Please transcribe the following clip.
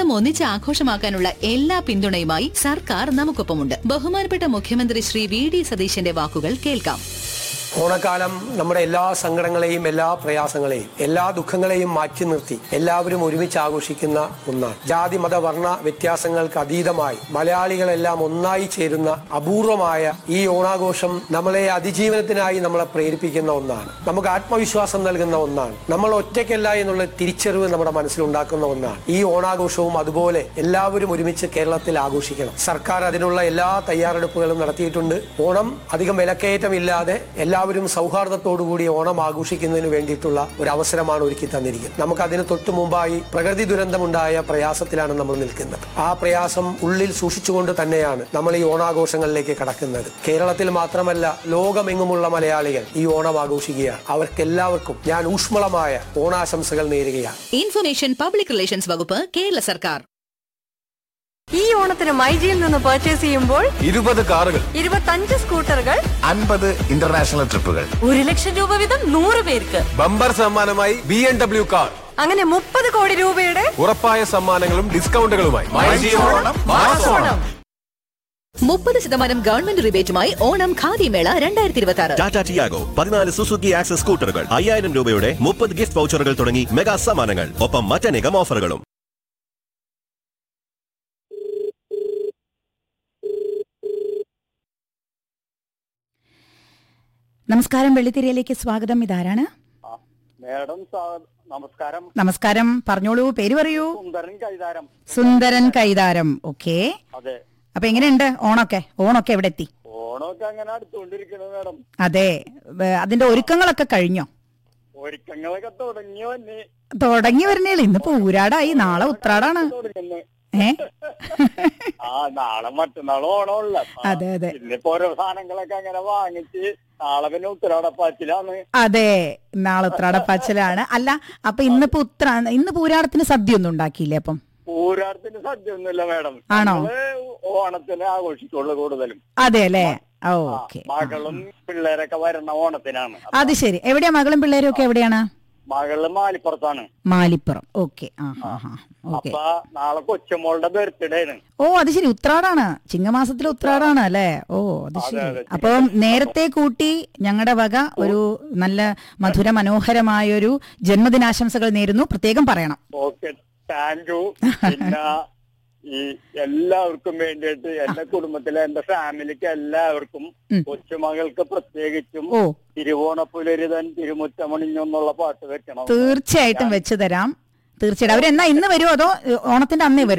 ഓണം ഒന്നിച്ച് ആഘോഷമാക്കാനുള്ള എല്ലാ പിന്തുണയുമായി സർക്കാർ നമുക്കൊപ്പമുണ്ട് ബഹുമാനപ്പെട്ട മുഖ്യമന്ത്രി ശ്രീ വി ഡി സതീശന്റെ വാക്കുകൾ കേൾക്കാം ഓണക്കാലം നമ്മുടെ എല്ലാ സങ്കടങ്ങളെയും എല്ലാ പ്രയാസങ്ങളെയും എല്ലാ ദുഃഖങ്ങളെയും മാറ്റി നിർത്തി എല്ലാവരും ഒരുമിച്ച് ആഘോഷിക്കുന്ന ഒന്നാണ് ജാതി മത വർണ്ണ വ്യത്യാസങ്ങൾക്ക് അതീതമായി മലയാളികളെല്ലാം ഒന്നായി ചേരുന്ന അപൂർവമായ ഈ ഓണാഘോഷം നമ്മളെ അതിജീവനത്തിനായി നമ്മളെ പ്രേരിപ്പിക്കുന്ന ഒന്നാണ് നമുക്ക് ആത്മവിശ്വാസം നൽകുന്ന ഒന്നാണ് നമ്മൾ ഒറ്റയ്ക്കല്ല എന്നുള്ള തിരിച്ചറിവ് നമ്മുടെ മനസ്സിലുണ്ടാക്കുന്ന ഒന്നാണ് ഈ ഓണാഘോഷവും അതുപോലെ എല്ലാവരും ഒരുമിച്ച് കേരളത്തിൽ ആഘോഷിക്കണം സർക്കാർ അതിനുള്ള എല്ലാ തയ്യാറെടുപ്പുകളും നടത്തിയിട്ടുണ്ട് ഓണം അധികം വിലക്കയറ്റമില്ലാതെ എല്ലാവരും സൗഹാർദ്ദത്തോടുകൂടി ഓണം ആഘോഷിക്കുന്നതിന് വേണ്ടിയിട്ടുള്ള ഒരു അവസരമാണ് ഒരുക്കി തന്നിരിക്കുന്നത് നമുക്ക് അതിന് തൊട്ടു മുമ്പായി പ്രകൃതി ദുരന്തമുണ്ടായ പ്രയാസത്തിലാണ് നമ്മൾ നിൽക്കുന്നത് ആ പ്രയാസം ഉള്ളിൽ സൂക്ഷിച്ചുകൊണ്ട് തന്നെയാണ് നമ്മൾ ഈ ഓണാഘോഷങ്ങളിലേക്ക് കടക്കുന്നത് കേരളത്തിൽ മാത്രമല്ല ലോകമെങ്ങുമുള്ള മലയാളികൾ ഈ ഓണം ആഘോഷിക്കുകയാണ് അവർക്കെല്ലാവർക്കും ഞാൻ ഊഷ്മളമായ ഓണാശംസകൾ നേരുകയാണ് ഇൻഫർമേഷൻ പബ്ലിക് റിലേഷൻസ് വകുപ്പ് കേരള സർക്കാർ ഈ ഓണത്തിന് മൈജിയിൽ നിന്ന് പർച്ചേസ് ചെയ്യുമ്പോൾ ഇരുപത് കാറുകൾ ഇരുപത്തഞ്ച് സ്കൂട്ടറുകൾ അൻപത് ഇന്റർനാഷണൽ ട്രിപ്പുകൾ ഒരു ലക്ഷം രൂപ വീതം നൂറ് പേർക്ക് ബമ്പർ സമ്മാനമായി ബി എം ഡബ്ല്യു കാർ അങ്ങനെ മുപ്പത് കോടി രൂപയുടെ ഉറപ്പായ സമ്മാനങ്ങളും ഡിസ്കൗണ്ടുകളുമായി ഓണം മുപ്പത് ശതമാനം ഗവൺമെന്റ് റിബേറ്റുമായി ഓണം ഖാദി മേള രണ്ടായിരത്തി ഇരുപത്തി ആറ് ടാറ്റ ടിയാഗോ പതിനാല് സുസുക്കി ആക്സസ് സ്കൂട്ടറുകൾ അയ്യായിരം രൂപയുടെ മുപ്പത് ഗിഫ്റ്റ് വൗച്ചറുകൾ തുടങ്ങി മെഗാ സമ്മാനങ്ങൾ ഒപ്പം മറ്റനേകം ഓഫറുകളും നമസ്കാരം വെള്ളിത്തിരയിലേക്ക് സ്വാഗതം ഇതാരാണ് മേഡം സ്വാഗതം നമസ്കാരം നമസ്കാരം പറഞ്ഞോളൂ പേര് പറയൂ സുന്ദരൻ കൈതാരം സുന്ദരൻ കൈതാരം ഓക്കെ അതെ അപ്പൊ എങ്ങനെയുണ്ട് ഓണൊക്കെ ഓണൊക്കെ എവിടെ എത്തി ഓണമൊക്കെ അങ്ങനെ അടുത്തുകൊണ്ടിരിക്കുന്നു മേഡം അതെ വേ- അതിന്റെ ഒരുക്കങ്ങളൊക്കെ കഴിഞ്ഞോ ഒരുക്കങ്ങളൊക്കെ തുടങ്ങി വന്നി തുടങ്ങി വരുന്നേ ഇന്നിപ്പോ ഊരാടായി നാളെ ഉത്രാടാണ് തുടങ്ങുന്നു ഏ ആ നാളെ മറ്റന്നാൾ ഓണമുള്ള അതെ, അതെ. ഇന്നിപ്പോ ഓരോ സാധനങ്ങളൊക്കെ അങ്ങനെ വാങ്ങിച്ച് നാളെ പിന്നെ ഉത്തരാടപ്പാച്ചിലാണ് അതെ നാളെ ഉത്രാടപ്പാച്ചലാണ് അല്ല അപ്പൊ ഇന്നിപ്പോ ഉത്രാ ഇന്ന് പൂരാടത്തിന് സദ്യ ഒന്നും ഉണ്ടാക്കിയില്ലേ അപ്പം പൂരാടത്തിന് സദ്യ ഒന്നുമില്ല മേഡം ആണോ? ഞങ്ങള് ഓണത്തിന് ആഘോഷിക്കുള്ളൂ കൂടുതലും അതെ അല്ലേ ആ, ഓക്കെ മകളും പിള്ളേരൊക്കെ വരുന്ന ഓണത്തിനാണ് അത് ശരി എവിടെയാ മകളും പിള്ളേരും ഒക്കെ എവിടെയാണ് മകള് മാലിപ്പുറത്താണ് മാലിപ്പുറം ഓക്കെ ആ ഹാ ഹാ ഓക്കെ അപ്പൊ നാളെ കൊച്ചുമോളുടെ ബർത്ത്ഡേ ആണ് ഓ അത് ശരി ഉത്രാടാണ് ചിങ്ങമാസത്തിലെ ഉത്രാടാണ് അല്ലേ ഓ അത് അതെ, ശരി അതെ. അപ്പം നേരത്തെ കൂട്ടി ഞങ്ങളുടെ വക ഒരു നല്ല മധുര മനോഹരമായൊരു ജന്മദിനാശംസകൾ നേരുന്നു പ്രത്യേകം പറയണം ഓക്കെ താങ്ക് യു പിന്നെ ഈ എല്ലാവർക്കും വേണ്ടിയിട്ട് എന്റെ കുടുംബത്തിലെ എന്റെ ഫാമിലിക്ക് എല്ലാവർക്കും ഉം. കൊച്ചുമകൾക്ക് പ്രത്യേകിച്ചും ഓ തിരുവോണപ്പുലരിതൻ തിരുമുറ്റമണിഞ്ഞു എന്നുള്ള പാട്ട് വെക്കണം തീർച്ചയായിട്ടും വെച്ച് തരാം തീർച്ചയായിട്ടും അവരെന്നാ ഇന്ന് വരുമോ അതോ ഏ, ഓണത്തിന്റെ അന്നേ വരും